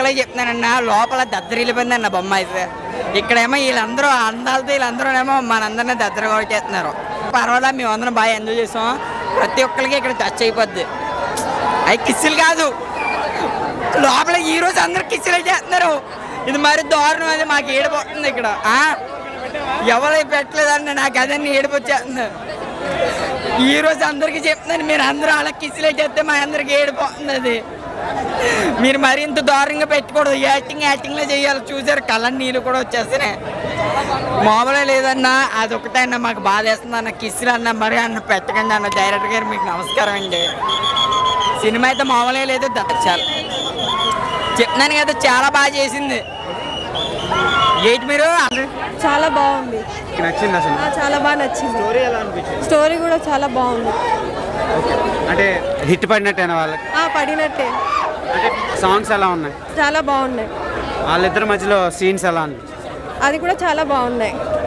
రియల్గా చెప్తున్నానన్న లోపల దద్దరిల్లిపోయింది అన్న బొమ్మ అయితే ఇక్కడేమో వీళ్ళందరూ అందాలతో వీళ్ళందరూనేమో మనందరినీ దద్దర కొట్టేస్తున్నారు పర్వాలేదు మేము అందరం బాగా ఎంజాయ్ చేసాం ప్రతి ఒక్కరికి ఇక్కడ టచ్ అయిపోద్ది అవి కిస్సులు కాదు లోపల ఈ రోజు అందరు కిస్సులు చేస్తున్నారు ఇది మరి దారుణం అది మాకు ఏడిపోతుంది ఇక్కడ ఆ? ఎవరు పెట్టలేదండి నాకు అదన్నీ ఏడుపు వచ్చేస్తుంది ఈ రోజు అందరికీ చెప్తున్నాను మీరు అందరూ అలా కిస్సులే చేస్తే మా అందరికి ఏడిపోతుంది అది మీరు మరి ఇంత దారుణంగా పెట్టకూడదు యాక్టింగ్ యాక్టింగ్లో చేయాలి చూసారు కళ్ళ నీళ్ళు కూడా వచ్చేస్తున్నాయి మామూలుగా లేదన్నా అది ఒకటే అన్న మాకు బాధ వేస్తుంది అన్న కిస్సులు అన్న మరి అన్న పెట్టకండి అన్న డైరెక్టర్ గారు మీకు నమస్కారం అండి సినిమా అయితే మామూలుగా లేదు ద- చాలా చెప్తున్నాను కదా చాలా బాగా చేసింది ఏంటి మీరు చాలా బాగుంది నచ్చింది అసలు ఆ, చాలా బాగా నచ్చింది స్టోరీ ఎలా అనిపించింది స్టోరీ కూడా చాలా బాగుంది ఓకే అంటే హిట్ పడినట్టేనా వాళ్ళకి ఆ పడినట్టే అంటే సాంగ్స్ ఎలా ఉన్నాయి చాలా బాగున్నాయి వాళ్ళిద్దరి మధ్యలో సీన్స్ ఎలా అనిపించింది అది కూడా చాలా బాగున్నాయి